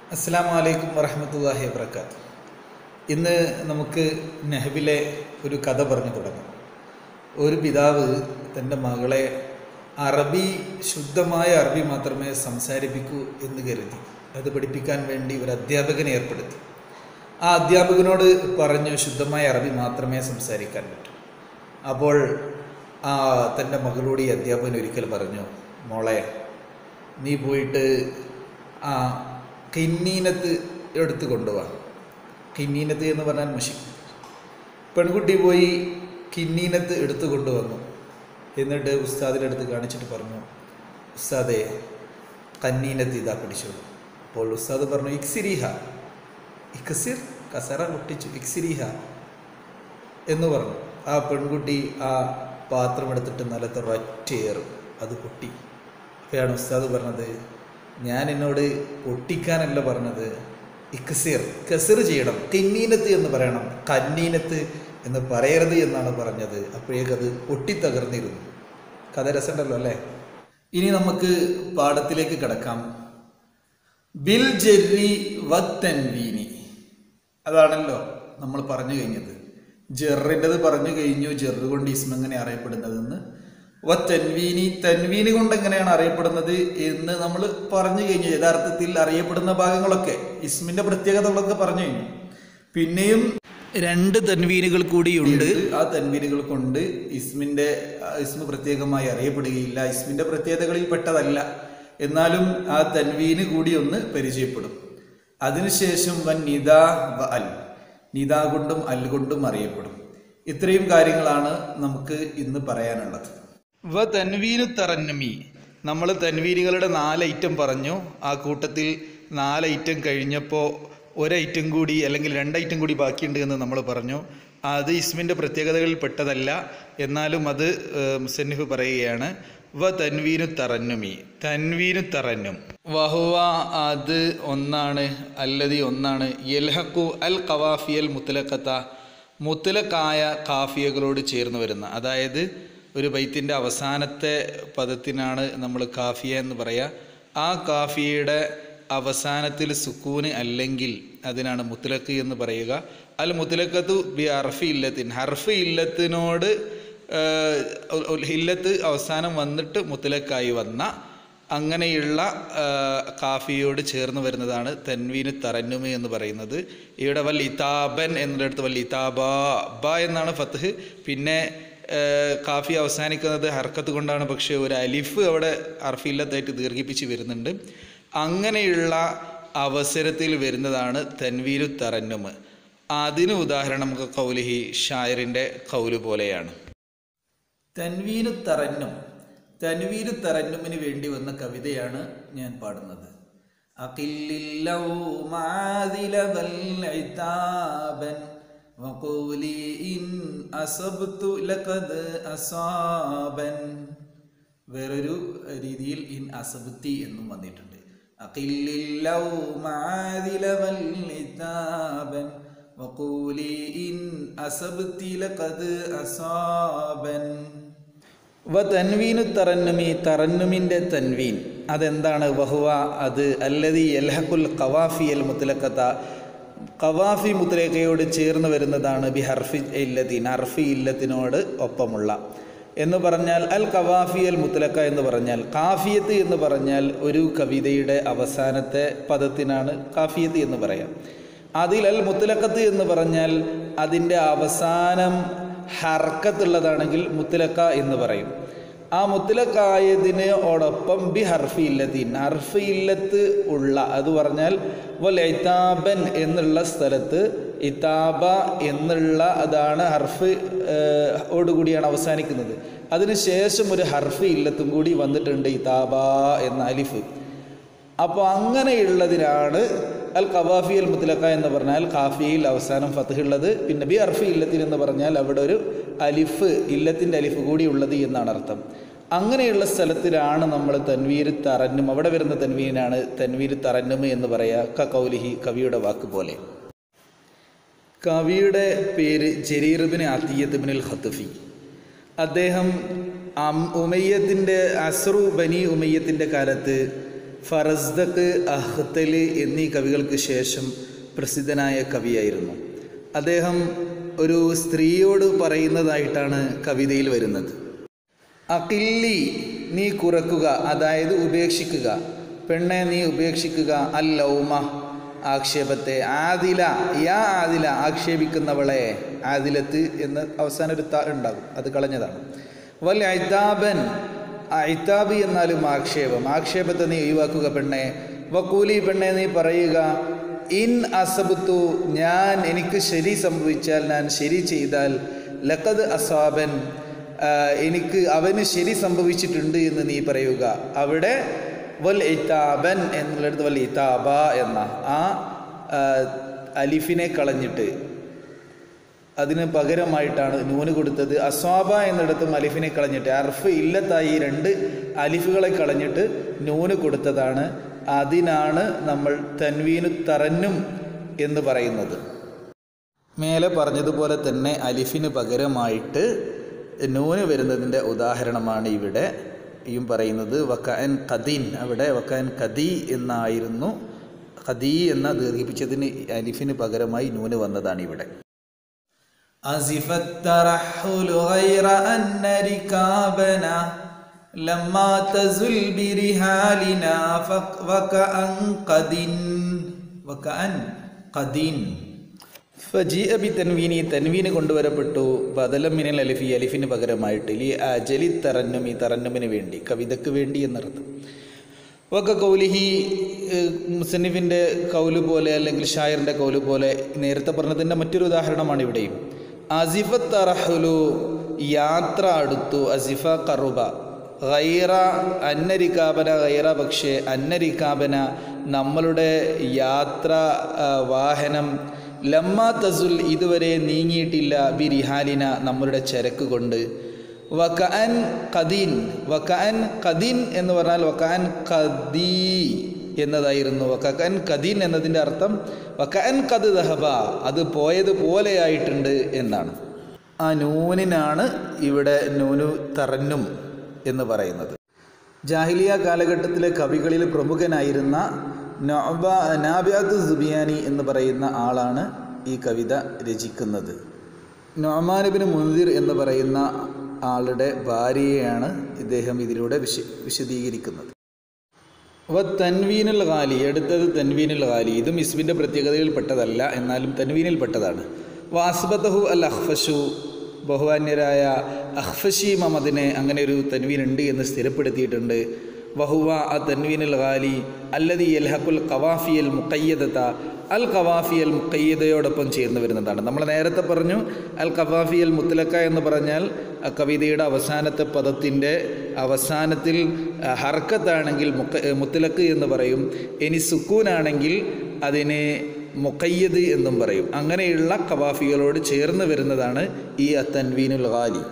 അസ്സാം വലൈക്കും വറഹമത്തല്ലാഹി വാബർക്കാത്ത് ഇന്ന് നമുക്ക് നെഹബിലെ ഒരു കഥ പറഞ്ഞു തുടങ്ങാം ഒരു പിതാവ് തൻ്റെ മകളെ അറബി ശുദ്ധമായ അറബി മാത്രമേ സംസാരിപ്പിക്കൂ എന്ന് കരുതി അത് പഠിപ്പിക്കാൻ വേണ്ടി ഒരു അധ്യാപകനെ ഏർപ്പെടുത്തി ആ അധ്യാപകനോട് പറഞ്ഞു ശുദ്ധമായ അറബി മാത്രമേ സംസാരിക്കാൻ പറ്റൂ അപ്പോൾ ആ തൻ്റെ മകളോട് ഈ അധ്യാപകൻ ഒരിക്കൽ പറഞ്ഞു മോളെ നീ പോയിട്ട് ആ കിന്നീനത്ത് എടുത്ത് കൊണ്ടുപോവാ കിന്നീനത്ത് എന്ന് പറഞ്ഞാൽ മുഷി പെൺകുട്ടി പോയി കിന്നീനത്ത് എടുത്തു കൊണ്ടുവന്നു എന്നിട്ട് ഉസ്താദിൻ്റെ അടുത്ത് കാണിച്ചിട്ട് പറഞ്ഞു ഉസ്താദെ കന്നീനത്ത് ഇതാ പിടിച്ചോളൂ അപ്പോൾ ഉസ്താദ് പറഞ്ഞു ഇക്സിരിഹ ഇക്സിർ കസറ പൊട്ടിച്ചു ഇക്സിരിഹ എന്ന് പറഞ്ഞു ആ പെൺകുട്ടി ആ പാത്രം എടുത്തിട്ട് നിലത്ത് ഒറ്റയേറും അത് പൊട്ടി അപ്പോഴാണ് ഉസ്താദ് പറഞ്ഞത് ഞാൻ എന്നോട് പൊട്ടിക്കാനല്ല പറഞ്ഞത് ഇക്സിർ കസിർ ചെയ്യണം കിന്നീനത്ത് എന്ന് പറയണം കന്നീനത്ത് എന്ന് പറയരുത് എന്നാണ് പറഞ്ഞത് അപ്പോഴേക്കത് പൊട്ടിത്തകർന്നിരുന്നു കഥ രസമുണ്ടല്ലോ അല്ലേ ഇനി നമുക്ക് പാഠത്തിലേക്ക് കിടക്കാം ബിൽ ജെറി വത്തൻവീനി അതാണല്ലോ നമ്മൾ പറഞ്ഞു കഴിഞ്ഞത് ജെറിൻ്റെത് പറഞ്ഞു കഴിഞ്ഞു ജെറ് കൊണ്ട് ഇസ്മ എങ്ങനെ അറിയപ്പെടുന്നതെന്ന് വ തൻവീനി തൻവീനി കൊണ്ട് എങ്ങനെയാണ് അറിയപ്പെടുന്നത് എന്ന് നമ്മൾ പറഞ്ഞു കഴിഞ്ഞു യഥാർത്ഥത്തിൽ അറിയപ്പെടുന്ന ഭാഗങ്ങളൊക്കെ ഇസ്മിന്റെ പ്രത്യേകതകളൊക്കെ പറഞ്ഞു കഴിഞ്ഞു പിന്നെയും രണ്ട് തൻവീനുകൾ കൂടിയുണ്ട് ആ തൻവീനുകൾ കൊണ്ട് ഇസ്മിന്റെ ആ, ഇസ്മ പ്രത്യേകമായി അറിയപ്പെടുകയില്ല ഇസ്മിന്റെ പ്രത്യേകതകളിൽ പെട്ടതല്ല എന്നാലും ആ തൻവീന് കൂടി ഒന്ന് പരിചയപ്പെടും അതിനുശേഷം വൻ നിദ വ അൽ നിദ കൊണ്ടും അൽ കൊണ്ടും അറിയപ്പെടും ഇത്രയും കാര്യങ്ങളാണ് നമുക്ക് ഇന്ന് പറയാനുള്ളത് വ തൻവീനു തറന്നമി നമ്മൾ തൻവീനുകളുടെ നാല് ഐറ്റം പറഞ്ഞു ആ കൂട്ടത്തിൽ നാല് ഐറ്റം കഴിഞ്ഞപ്പോൾ ഒരു ഐറ്റം കൂടി അല്ലെങ്കിൽ രണ്ട് ഐറ്റം കൂടി ബാക്കിയുണ്ട് എന്ന് നമ്മൾ പറഞ്ഞു അത് ഇസ്മിൻ്റെ പ്രത്യേകതകളിൽ പെട്ടതല്ല എന്നാലും അത് ഏഹ്, മുസന്നിഫ് പറയുകയാണ് വ തൻവീനു തറന്നുമി തൻവീനു തറന്നും വഹുവ അത് ഒന്നാണ് അല്ലതി ഒന്നാണ് യൽഹക്കു അൽ കവാഫിയൽ മുത്തലക്കത്ത മുത്തലക്കായ കാഫിയകളോട് ചേർന്ന് വരുന്ന അതായത് ഒരു ബൈത്തിൻ്റെ അവസാനത്തെ പദത്തിനാണ് നമ്മൾ കാഫിയ എന്ന് പറയുക ആ കാഫിയയുടെ അവസാനത്തിൽ സുക്കൂന് അല്ലെങ്കിൽ അതിനാണ് മുത്തലക്ക് എന്ന് പറയുക അൽ മുത്തലക്കത്തു ബി അർഫി ഇല്ലത്തിൻ ഹർഫ് ഇല്ലത്തിനോട് ഏഹ്, ഉൽ- ഹില്ലത്ത് അവസാനം വന്നിട്ട് മുത്തലക്കായി വന്ന അങ്ങനെയുള്ള ഏഹ്, കാഫിയോട് ചേർന്ന് വരുന്നതാണ് തൻവീന് തറന്നുമി എന്ന് പറയുന്നത് ഇവിടെ വൽ ഇതാബൻ എന്നിടത്ത് വൽ ഇതാബ ബ എന്നാണ് ഫത്ത് പിന്നെ ഏഹ്, കാഫി അവസാനിക്കുന്നത് ഹർക്കത്ത് കൊണ്ടാണ് പക്ഷേ ഒരു അലിഫ് അവിടെ അർഫില്ലത്തായിട്ട് ദീർഘിപ്പിച്ച് വരുന്നുണ്ട് അങ്ങനെയുള്ള അവസരത്തിൽ വരുന്നതാണ് തൻവീരു തറന്നുമ് അതിന് ഉദാഹരണം നമുക്ക് കൗലിഹി ഷായറിൻ്റെ കൗല് പോലെയാണ് തൻവീനു തറന്നും തൻവീനു തറന്നുമിന് വേണ്ടി വന്ന കവിതയാണ് ഞാൻ പാടുന്നത് അഖില്ലില്ലൗ മാദില വൽ ഇതാബൻ വഖൂലി ഇൻ അസബ്തു ലഖദ് അസാബൻ വേറൊരു രീതിയിൽ ഇൻ അസബ്തി എന്നും വന്നിട്ടുണ്ട് അഖില്ലില്ലൗ മാദില വൽ ഇതാബൻ വഖൂലി ഇൻ അസബ്തി ലഖദ് അസാബൻ വ തൻവീനു തറന്നുമി തറന്നുമിൻ്റെ തൻവീൻ അതെന്താണ് വഹുവ അത് അല്ലതി എൽഹക്കുൽ കവാഫിയൽ മുത്തലക്കത്ത കവാഫി മുത്തലക്കയോട് ചേർന്ന് വരുന്നതാണ് ബി ഹർഫി ഇല്ലത്തിൻ ഹർഫി ഇല്ലത്തിനോട് ഒപ്പമുള്ള എന്ന് പറഞ്ഞാൽ അൽ കവാഫിയൽ മുത്തലക്ക എന്ന് പറഞ്ഞാൽ കാഫിയത്ത് എന്ന് പറഞ്ഞാൽ ഒരു കവിതയുടെ അവസാനത്തെ പദത്തിനാണ് കാഫിയത്ത് എന്ന് പറയാം അതിൽ അൽ മുത്തലക്കത്ത് എന്ന് പറഞ്ഞാൽ അതിൻ്റെ അവസാനം ഹർക്കത്തുള്ളതാണെങ്കിൽ മുത്തലക്ക എന്ന് പറയും ആ മുത്തലക്കായതിനോടൊപ്പം ബി ഹർഫി ഇല്ലത്തിൻ ഹർഫി ഇല്ലത്ത് ഉള്ള അത് പറഞ്ഞാൽ വൽ ഇതാബൻ എന്നുള്ള സ്ഥലത്ത് ഇതാബ എന്നുള്ള അതാണ് ഹർഫ് ഏഹ്, ഓടുകൂടിയാണ് അവസാനിക്കുന്നത് അതിനുശേഷം ഒരു ഹർഫ് ഇല്ലത്തും കൂടി വന്നിട്ടുണ്ട് ഇതാബ എന്ന അലിഫ് അപ്പോൾ അങ്ങനെയുള്ളതിനാണ് അൽ കവാഫി അൽ മുത്തലക്ക എന്ന് പറഞ്ഞാൽ കാഫിയിൽ അവസാനം ഫത്ത് ഉള്ളത് പിന്നെ ബി അർഫി ഇല്ലത്തിൽ എന്ന് പറഞ്ഞാൽ അവിടെ ഒരു അലിഫ് ഇല്ലത്തിൻ്റെ അലിഫ് കൂടി ഉള്ളത് എന്നാണ് അർത്ഥം അങ്ങനെയുള്ള സ്ഥലത്തിലാണ് നമ്മൾ തൻവീർ തറന്നും അവിടെ വരുന്ന തൻവീനാണ് തൻവീർ തറന്നും എന്ന് പറയുക ക കൗലിഹി കവിയുടെ വാക്ക് പോലെ കവിയുടെ പേര് ജരീർബിന് അത്തിയത്തുബിനുൽ ഖത്തുഫി അദ്ദേഹം അം- ഉമയ്യത്തിൻ്റെ അസ്രു ബനി ഉമയ്യത്തിൻ്റെ കാലത്ത് ഫറസ്ദക്ക് അഹ്തല് എന്നീ കവികൾക്ക് ശേഷം പ്രസിദ്ധനായ കവിയായിരുന്നു അദ്ദേഹം ഒരു സ്ത്രീയോട് പറയുന്നതായിട്ടാണ് കവിതയിൽ വരുന്നത് അക്കില്ലി നീ കുറക്കുക അതായത് ഉപേക്ഷിക്കുക പെണ്ണെ നീ ഉപേക്ഷിക്കുക അൽ ലൗമ ആക്ഷേപത്തെ ആദില യാ ആദില ആക്ഷേപിക്കുന്നവളെ ആദിലത്ത് എന്ന് അവസാനം ഒരു ത ഉണ്ടാകും അത് കളഞ്ഞതാണ് വൽ ഐതാബൻ ഐതാബ് എന്നാലും ആക്ഷേപം ആക്ഷേപത്തെ നീ ഒഴിവാക്കുക പെണ്ണെ വക്കൂലി പെണ്ണെ നീ പറയുക ഇൻ അസബത്തു ഞാൻ എനിക്ക് ശരി സംഭവിച്ചാൽ ഞാൻ ശരി ചെയ്താൽ ലക്കത് അസാബൻ എനിക്ക് അവന് ശരി സംഭവിച്ചിട്ടുണ്ട് എന്ന് നീ പറയുക അവിടെ വൽ ഇതാബൻ എന്നുള്ളിടത്ത് വൽ ഇതാബ എന്ന ആ അലിഫിനെ കളഞ്ഞിട്ട് അതിന് പകരമായിട്ടാണ് നൂന് കൊടുത്തത് അസ്വാബ എന്നിടത്തും അലിഫിനെ കളഞ്ഞിട്ട് അർഫ് ഇല്ലത്തായി രണ്ട് അലിഫുകളെ കളഞ്ഞിട്ട് നൂന് കൊടുത്തതാണ് അതിനാണ് നമ്മൾ തൻവീനു തറന്നും എന്ന് പറയുന്നത് മേലെ പറഞ്ഞതുപോലെ തന്നെ അലിഫിന് പകരമായിട്ട് നൂന് വരുന്നതിൻ്റെ ഉദാഹരണമാണ് ഇവിടെ യും പറയുന്നത് വക്കാൻ ഖദീൻ അവിടെ വക്കാൻ ഖദി എന്നായിരുന്നു ഖദീ എന്ന ദീർഘിപ്പിച്ചതിന് അലിഫിന് പകരമായി നൂന് വന്നതാണ് ഇവിടെ أزف الترحل غير أن ركابنا لما تزل برهالنا فك وكأن قد وكأن قد ഫജി അബി തൻവീനി തൻവീന് കൊണ്ടുവരപ്പെട്ടു ബദലം മിനൽ അലിഫി അലിഫിന് പകരമായിട്ട് ലി അജലി തറന്നുമി തറന്നുമിന് വേണ്ടി കവിതയ്ക്ക് വേണ്ടി എന്നർത്ഥം വക്ക കൗലിഹി മുസന്നിഫിൻ്റെ കൗല് പോലെ അല്ലെങ്കിൽ ഷായറിൻ്റെ കൗല് പോലെ നേരത്തെ പറഞ്ഞതിൻ്റെ മറ്റൊരു ഉദാഹരണമാണ് ഇവിടെയും അസിഫത്ത് അറഹുലു യാത്ര അടുത്തു അസിഫ കറുബ ഗൈറ അന്നരിക്കാബന ഗൈറ പക്ഷേ അന്നരിക്കാബന നമ്മളുടെ യാത്ര ആ, വാഹനം ലമ്മ തസുൽ ഇതുവരെ നീങ്ങിയിട്ടില്ല ബി റിഹാലിന നമ്മളുടെ ചരക്ക് കൊണ്ട് വക്കഅൻ ഖദീൻ വക്കഅൻ ഖദീൻ എന്ന് പറഞ്ഞാൽ വക്കഅൻ ഖദീ എന്നതായിരുന്നു വക്കഅൻ ഖദീൻ എന്നതിൻ്റെ അർത്ഥം വക്കഅൻ ഖദ് ദഹബ അത് പോയതുപോലെയായിട്ടുണ്ട് എന്നാണ് ആ നൂനിനാണ് ഇവിടെ നൂനു തറന്നും എന്ന് പറയുന്നത് ജാഹിലിയ കാലഘട്ടത്തിലെ കവികളിൽ പ്രമുഖനായിരുന്ന നൊബ നാബിയാത്ത് സുബിയാനി എന്ന് പറയുന്ന ആളാണ് ഈ കവിത രചിക്കുന്നത് നൊമാനബിന് മുൻതിർ എന്ന് പറയുന്ന ആളുടെ ഭാര്യയെയാണ് ഇദ്ദേഹം ഇതിലൂടെ വിശ വിശദീകരിക്കുന്നത് വ തൻവീനുൽ ഖാലി എടുത്തത് തൻവീനുൽ ഖാലി ഇതും ഇസ്മിൻ്റെ പ്രത്യേകതയിൽ പെട്ടതല്ല എന്നാലും തൻവീനിൽ പെട്ടതാണ് വാസ്ബത്തഹു അൽ അഹ്ഫഷു ബഹുവാന്യരായ അഹ്ഫഷി മമദിനെ അങ്ങനെ ഒരു തൻവീൻ ഉണ്ട് എന്ന് സ്ഥിരപ്പെടുത്തിയിട്ടുണ്ട് വഹുവ അ തൻവീനുൽ ഖാലി അല്ലതി യൽഹഖുൽ ഖവാഫിയൽ മുഖയ്യദത അൽ ഖവാഫിയൽ മുഖയ്യതയോടൊപ്പം ചേർന്ന് വരുന്നതാണ് നമ്മൾ നേരത്തെ പറഞ്ഞു അൽ ഖവാഫിയൽ മുത്തലക്ക എന്ന് പറഞ്ഞാൽ ആ കവിതയുടെ അവസാനത്തെ പദത്തിൻ്റെ അവസാനത്തിൽ ആ, ഹർക്കത്താണെങ്കിൽ മുക്ക മുത്തലക്ക് എന്ന് പറയും ഇനി സുക്കൂനാണെങ്കിൽ അതിനെ മുഖയ്യദ് എന്നും പറയും അങ്ങനെയുള്ള ഖവാഫികളോട് ചേർന്ന് വരുന്നതാണ് ഈ അത്തൻവീനുൽ ഖാലി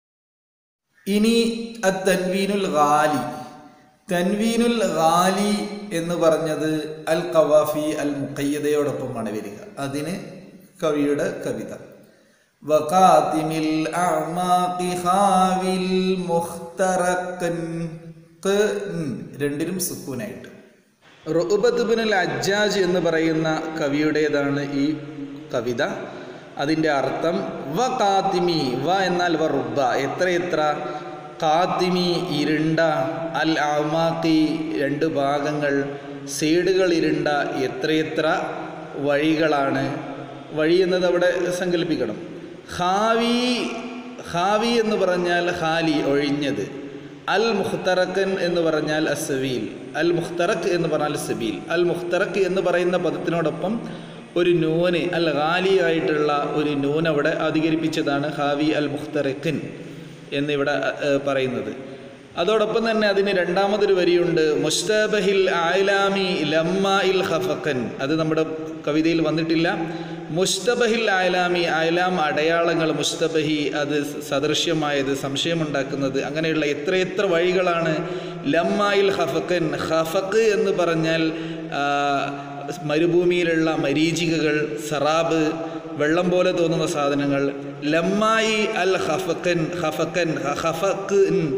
ഇനി അത്തൻവീനുൽ ഖാലി തൻവീനുൽ ഖാലി എന്ന് പറഞ്ഞത് അൽ ഖവാഫി അൽ മുഖയ്യതയോടൊപ്പമാണ് വരിക അതിന് കവിയുടെ കവിത വഖാതിമിൽ അഅ്മാഖി ഖാവിൽ മുഖ്തറക്കൻ ഖ് ൻ. രണ്ടിലും സുക്കൂനായിട്ട് റുബത്ത് ബിനുൽ അജ്ജാജ് എന്ന് പറയുന്ന കവിയുടേതാണ് ഈ കവിത അതിൻ്റെ അർത്ഥം വ കാത്തിമി വ എന്നാൽ വ റുബ എത്ര എത്ര കാത്തിമി ഇരുണ്ട അൽ അമാക്കി രണ്ട് ഭാഗങ്ങൾ സൈഡുകൾ ഇരുണ്ട എത്രയെത്ര വഴികളാണ് വഴി എന്നത് അവിടെ സങ്കല്പിക്കണം ഹാവി ഹാവി എന്ന് പറഞ്ഞാൽ ഹാലി ഒഴിഞ്ഞത് അൽ മുഖ്തറക്കൻ എന്ന് പറഞ്ഞാൽ അസവീൽ അൽ മുഖ്തറക്ക് എന്ന് പറഞ്ഞാൽ സബീൽ അൽ മുഖ്തറക്ക് എന്ന് പറയുന്ന പദത്തിനോടൊപ്പം ഒരു നൂന് അൽ ഖാലി ആയിട്ടുള്ള ഒരു നൂൻ അവിടെ അധികരിപ്പിച്ചതാണ് ഹാവി അൽ മുഖ്തറക്കൻ എന്നിവിടെ ഏഹ്, പറയുന്നത് അതോടൊപ്പം തന്നെ അതിന് രണ്ടാമതൊരു വരിയുണ്ട് മുസ്തബഹിൽ ആലാമി ലമ്മ ഇൽ ഖഫക്കൻ അത് നമ്മുടെ കവിതയിൽ വന്നിട്ടില്ല മുസ്തബഹിൽ ആലാമി ആലാം അടയാളങ്ങൾ മുസ്തബഹി അത് സദൃശ്യമായത് സംശയമുണ്ടാക്കുന്നത് അങ്ങനെയുള്ള എത്രയെത്ര വഴികളാണ് ലമ്മായിൽ ഹഫക്കൻ ഹഫക്ക് എന്ന് പറഞ്ഞാൽ ആ, മരുഭൂമിയിലുള്ള മരീചികകൾ സറാബ് വെള്ളം പോലെ തോന്നുന്ന സാധനങ്ങൾ ലമ്മായി അൽ ഹഫക്കൻ ഹഫക്കൻ ഹഫക്ക്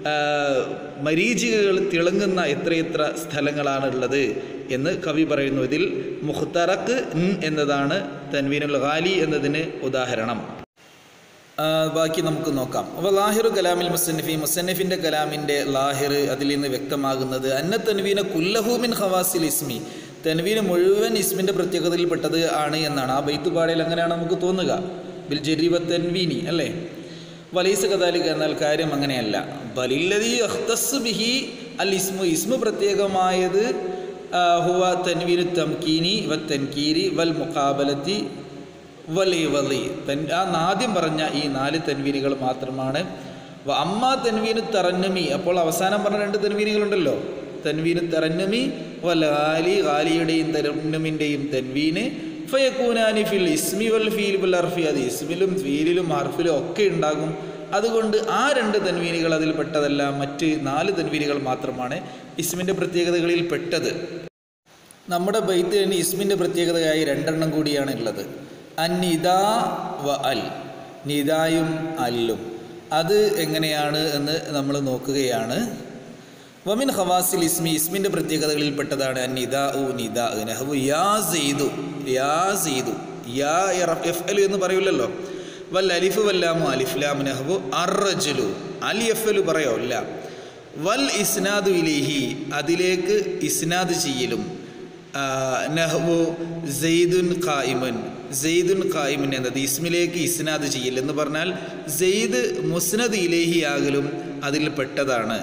ആ, മരീചികകൾ തിളങ്ങുന്ന എത്രയെത്ര സ്ഥലങ്ങളാണുള്ളത് എന്ന് കവി പറയുന്നു ഇതിൽ മുഖ്തറക്ക് ൻ എന്നതാണ് തൻവീനുൽ ഖാലി എന്നതിന് ഉദാഹരണം ആ, ബാക്കി നമുക്ക് നോക്കാം അപ്പോൾ ലാഹിറു കലാമിൽ മുസന്നിഫി മുസന്നിഫിൻ്റെ കലാമിൻ്റെ ലാഹിർ അതിൽ നിന്ന് വ്യക്തമാകുന്നത് അന്ന തൻവീന കുല്ലഹൂമിൻ ഹവാസിൽ ഇസ്മി തൻവീന് മുഴുവൻ ഇസ്മിൻ്റെ പ്രത്യേകതയിൽപ്പെട്ടത് ആണ് എന്നാണ് ആ ബൈത്തുപാടയിൽ അങ്ങനെയാണ് നമുക്ക് തോന്നുക ബിൽ ജരീബ തൻവീനി അല്ലേ വലീസ് കഥാലിക എന്നാൽ കാര്യം അങ്ങനെയല്ല ബലില്ലതി അഖ്തസ് ബിഹി അൽ ഇസ്മു ഇസ്മു പ്രത്യേകമായത് ആ, ഹുവ തൻവീനു തംകീനി വ തൻകീരി വൽ മുഖാബലത്തി വലി വലി തൻ ആ ആദ്യം പറഞ്ഞ ഈ നാല് തൻവീനുകൾ മാത്രമാണ് വ അമ്മ തൻവീനു തറന്നമി അപ്പോൾ അവസാനം പറഞ്ഞ രണ്ട് തൻവീനുകളുണ്ടല്ലോ തൻവീനു തറന്നമി വൽ ഗാലി ഗാലിയുടെയും തരന്നമിൻ്റെയും തൻവീന് ഫയക്കൂനാനി ഫിൽ ഇസ്മി വൽ ഫീൽ വൽ അർഫി അത് ഇസ്മിലും ഫീലിലും അർഫിലും ഒക്കെ ഉണ്ടാകും അതുകൊണ്ട് ആ രണ്ട് തൻവീനുകൾ അതിൽ പെട്ടതല്ല മറ്റ് നാല് തൻവീനുകൾ മാത്രമാണ് ഇസ്മിൻ്റെ പ്രത്യേകതകളിൽ പെട്ടത് നമ്മുടെ ബൈത്തിന് ഇസ്മിൻ്റെ പ്രത്യേകതയായി രണ്ടെണ്ണം കൂടിയാണ് ഉള്ളത് അന്നിദ വ അൽ നിദായും അല്ലും അത് എങ്ങനെയാണ് എന്ന് നമ്മൾ നോക്കുകയാണ് വമിൻ ഹവാസിൽ ഇസ്മി ഇസ്മിൻ്റെ പ്രത്യേകതകളിൽപ്പെട്ടതാണ് അന്നിദ ഉ നിദ നഹ്വു യാ സെയ്തു യാ സെയ്തു യാ എഫ് എൽ എന്ന് പറയില്ലല്ലോ വൽ അലിഫ് വല്ലാമു അലിഫ്ലാമു നഹ്വു അർറജുലു അൽ എഫ് എൽ പറയോ ഇല്ല വൽ ഇസ്നാദു ഇലേഹി അതിലേക്ക് ഇസ്നാദ് ചെയ്യലും ആ, നഹ്വു സെയ്ദുൻ ഖായിമുൻ സെയ്ദുൻ ഖായിമുൻ എന്നത് ഇസ്മിലേക്ക് ഇസ്നാദ് ചെയ്യൽ എന്ന് പറഞ്ഞാൽ സെയ്ദ് മുസ്നദ് ഇലേഹി ആകലും അതിൽ പെട്ടതാണ്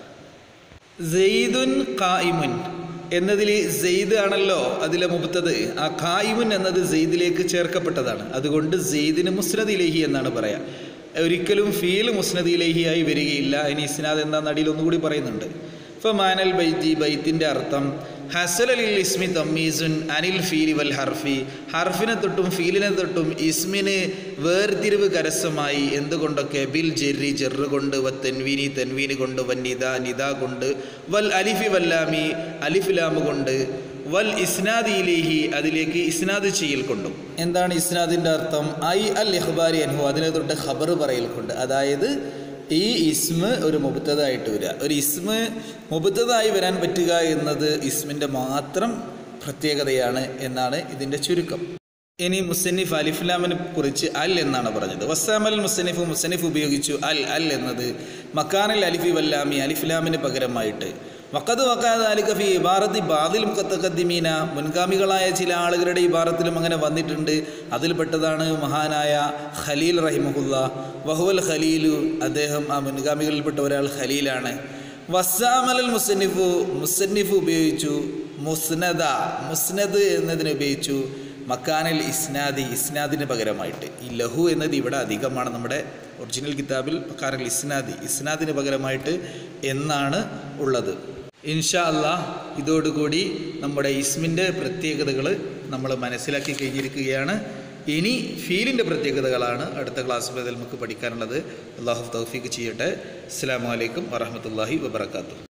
സെയ്ദുൻ ഖായിമുൻ എന്നതിൽ സെയ്ദ് ആണല്ലോ അതിലെ മുബത്തത് ആ ഖായിമുൻ എന്നത് സെയ്ദിലേക്ക് ചേർക്കപ്പെട്ടതാണ് അതുകൊണ്ട് സെയ്ദിന് മുസ്നദ് ഇലേഹി എന്നാണ് പറയാ ഒരിക്കലും ഫീൽ മുസ്നദ് ഇലേഹിയായി വരികയില്ല ഇനി ഇസ്നാദ് എന്താ അടിയിൽ ഒന്നുകൂടി പറയുന്നുണ്ട് ഫമാനൽ ബൈത്തി ബൈത്തിൻ്റെ അർത്ഥം ഹസലലിൽ ഇസ്മി തമ്മീസുൻ അനിൽ ഫീലി വൽ ഹർഫി ഹർഫിനെ തൊട്ടും ഫീലിനെ തൊട്ടും ഇസ്മിന് വേർതിരിവ് കരസ്ഥമായി എന്തുകൊണ്ടൊക്കെ ബിൽ ജെറി ജെറ് കൊണ്ട് വ തെൻവീനി തെൻവീന് കൊണ്ട് വൻ നിദ നിദ കൊണ്ട് വൽ അലിഫി വല്ലാമി അലിഫിലാമ് കൊണ്ട് വൽ ഇസ്നാദ് ഇലേഹി അതിലേക്ക് ഇസ്നാദ് ചെയ്യൽ കൊണ്ടും എന്താണ് ഇസ്നാദിൻ്റെ അർത്ഥം ഐ അൽ ഇഹ്ബാരി അൻഹു അതിനെ തൊട്ട് ഖബർ പറയൽ കൊണ്ട് അതായത് ഈ ഇസ്മ് ഒരു മുബത്തതായിട്ട് വരിക ഒരു ഇസ്മ് മുബത്തതായി വരാൻ പറ്റുക എന്നത് ഇസ്മിൻ്റെ മാത്രം പ്രത്യേകതയാണ് എന്നാണ് ഇതിൻ്റെ ചുരുക്കം ഇനി മുസന്നിഫ് അലിഫ്ലാമിനെ കുറിച്ച് അൽ എന്നാണ് പറഞ്ഞത് വസ്സാമൽ മുസന്നിഫ് മുസന്നിഫ് ഉപയോഗിച്ചു അൽ അൽ എന്നത് മക്കാനിൽ അലിഫി വല്ലാമി അലിഫ്ലാമിന് പകരമായിട്ട് വക്കത് വക്കാതെ അലിഖഫി ഇബാറത്തി ബാദിൽ മുക്കത്തക്കദ്ദിമീന മുൻഗാമികളായ ചില ആളുകളുടെ ഇബാറത്തിലും അങ്ങനെ വന്നിട്ടുണ്ട് അതിൽപ്പെട്ടതാണ് മഹാനായ ഖലീൽ റഹിമഹുല്ല വഹുവൽ ഖലീലു അദ്ദേഹം ആ മുൻഗാമികളിൽപ്പെട്ട ഒരാൾ ഖലീലാണ് വസ്സാമലൽ മുസന്നിഫു മുസന്നിഫ് ഉപയോഗിച്ചു മുസ്നദ മുസ്നദ് എന്നതിന് ഉപയോഗിച്ചു മക്കാനിൽ ഇസ്നാദി ഇസ്നാദിന് പകരമായിട്ട് ഈ ലഹു എന്നത് ഇവിടെ അധികമാണ് നമ്മുടെ ഒറിജിനൽ കിതാബിൽ മക്കാനിൽ ഇസ്നാദി ഇസ്നാദിന് പകരമായിട്ട് എന്നാണ് ഉള്ളത് ഇൻഷാ അല്ലാ ഇതോടുകൂടി നമ്മുടെ ഇസ്മിൻ്റെ പ്രത്യേകതകൾ നമ്മൾ മനസ്സിലാക്കി കഴിഞ്ഞിരിക്കുകയാണ് ഇനി ഫീലിൻ്റെ പ്രത്യേകതകളാണ് അടുത്ത ക്ലാസ് മുതൽ നമുക്ക് പഠിക്കാനുള്ളത് അള്ളാഹു തൗഫീഖ് ചെയ്യട്ടെ അസ്സാം വലൈക്കും വറഹമത്തല്ലാഹി വബർക്കാത്തു